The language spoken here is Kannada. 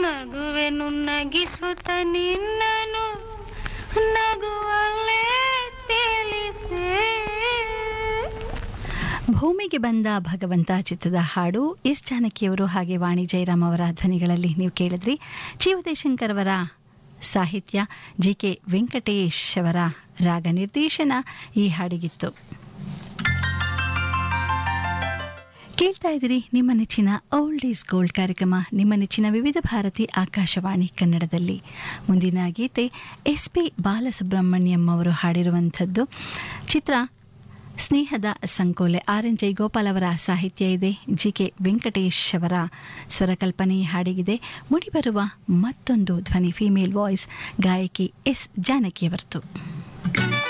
ನಗುವೆನು ನಗಿಸುತ್ತ ನಿನ್ನನು ನಗುವಲ್ಲೇ ತಿಳಿಸೆ ಭೂಮಿಗೆ ಬಂದ ಭಗವಂತ ಚಿತ್ರದ ಹಾಡು ಎಸ್ ಜಾನಕಿಯವರು ಹಾಗೆ ವಾಣಿ ಜಯರಾಮ್ ಅವರ ಧ್ವನಿಗಳಲ್ಲಿ ನೀವು ಕೇಳಿದ್ರಿ ಜೀವದೇಶಂಕರ್ ಅವರ ಸಾಹಿತ್ಯ ಜಿ ಕೆ ವೆಂಕಟೇಶ್ ಅವರ ರಾಗ ನಿರ್ದೇಶನ ಈ ಹಾಡಿಗಿತ್ತು ಕೇಳ್ತಾ ಇದ್ದೀರಿ ನಿಮ್ಮ ನೆಚ್ಚಿನ ಓಲ್ಡ್ ಈಸ್ ಗೋಲ್ಡ್ ಕಾರ್ಯಕ್ರಮ ನಿಮ್ಮ ನೆಚ್ಚಿನ ವಿವಿಧ ಭಾರತಿ ಆಕಾಶವಾಣಿ ಕನ್ನಡದಲ್ಲಿ ಮುಂದಿನ ಗೀತೆ ಎಸ್ ಪಿ ಬಾಲಸುಬ್ರಹ್ಮಣ್ಯಂ ಅವರು ಹಾಡಿರುವಂಥದ್ದು ಚಿತ್ರ ಸ್ನೇಹದ ಸಂಕೋಲೆ ಆರ್ ಎನ್ ಜೈಗೋಪಾಲ್ ಅವರ ಸಾಹಿತ್ಯ ಇದೆ ಜಿ ಕೆ ವೆಂಕಟೇಶ್ ಅವರ ಸ್ವರಕಲ್ಪನೆ ಹಾಡಿಗಿದೆ ಮುಡಿಬರುವ ಮತ್ತೊಂದು ಧ್ವನಿ ಫಿಮೇಲ್ ವಾಯ್ಸ್ ಗಾಯಕಿ ಎಸ್ ಜಾನಕಿಯವರದು